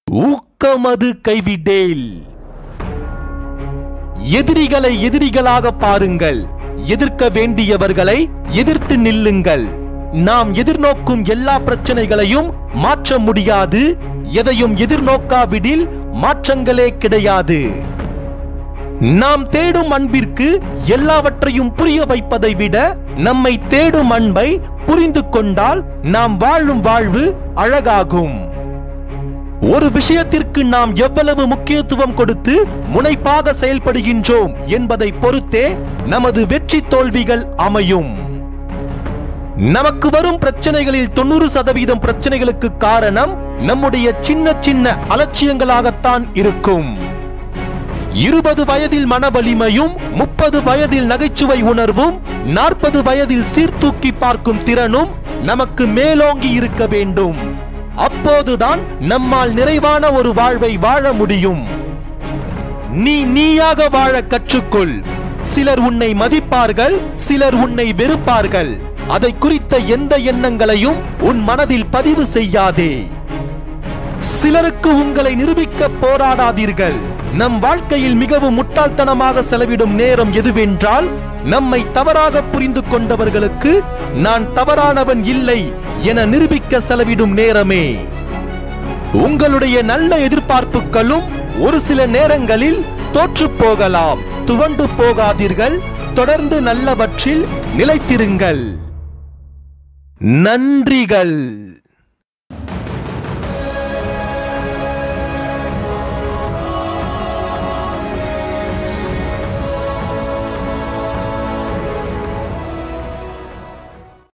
ஊக்கமது கைவிடேல் எதிரிகளை எதிரிகளாக பாருங்கள் எதிர்க்க வேண்டியவர்களை எதிர்த்து நில்லுங்கள் நாம் எதிர்நோக்கும் எல்லா பிரச்சனைகளையும் மாற்ற முடியாது எதையும் எதிர்நோக்காவிடில் மாற்றங்களே கிடையாது நாம் தேடும் அன்பிற்கு எல்லாவற்றையும் புரிய வைப்பதை விட நம்மை தேடும் அன்பை புரிந்து கொண்டால் நாம் வாழும் வாழ்வு அழகாகும் ஒரு விஷயத்திற்கு நாம் எவ்வளவு முக்கியத்துவம் கொடுத்து முனைப்பாக செயல்படுகின்றோம் என்பதை பொறுத்தே நமது வெற்றி தோல்விகள் அமையும் நமக்கு வரும் பிரச்சனைகளில் தொண்ணூறு சதவீதம் பிரச்சனைகளுக்கு காரணம் நம்முடைய சின்ன சின்ன அலட்சியங்களாகத்தான் இருக்கும் இருபது வயதில் மன வலிமையும் முப்பது வயதில் நகைச்சுவை உணர்வும் நாற்பது வயதில் சீர்தூக்கி பார்க்கும் திறனும் நமக்கு மேலோங்கி இருக்க வேண்டும் அப்போதுதான் நம்மால் நிறைவான ஒரு வாழ்வை வாழ முடியும் நீ நீயாக வாழ கற்றுக்கொள் சிலர் உன்னை மதிப்பார்கள் சிலர் உன்னை வெறுப்பார்கள் அதை குறித்த எந்த எண்ணங்களையும் உன் மனதில் பதிவு செய்யாதே சிலருக்கு உங்களை நிரூபிக்க போராடாதீர்கள் நம் வாழ்க்கையில் மிகவும் முட்டாள்தனமாக செலவிடும் நேரம் எதுவென்றால் நம்மை தவறாக புரிந்து கொண்டவர்களுக்கு நான் தவறானவன் இல்லை என நிரூபிக்க செலவிடும் நேரமே உங்களுடைய நல்ல எதிர்பார்ப்புகளும் ஒரு சில நேரங்களில் தோற்று போகலாம் துவண்டு போகாதீர்கள் தொடர்ந்து நல்லவற்றில் நிலைத்திருங்கள் நன்றிகள்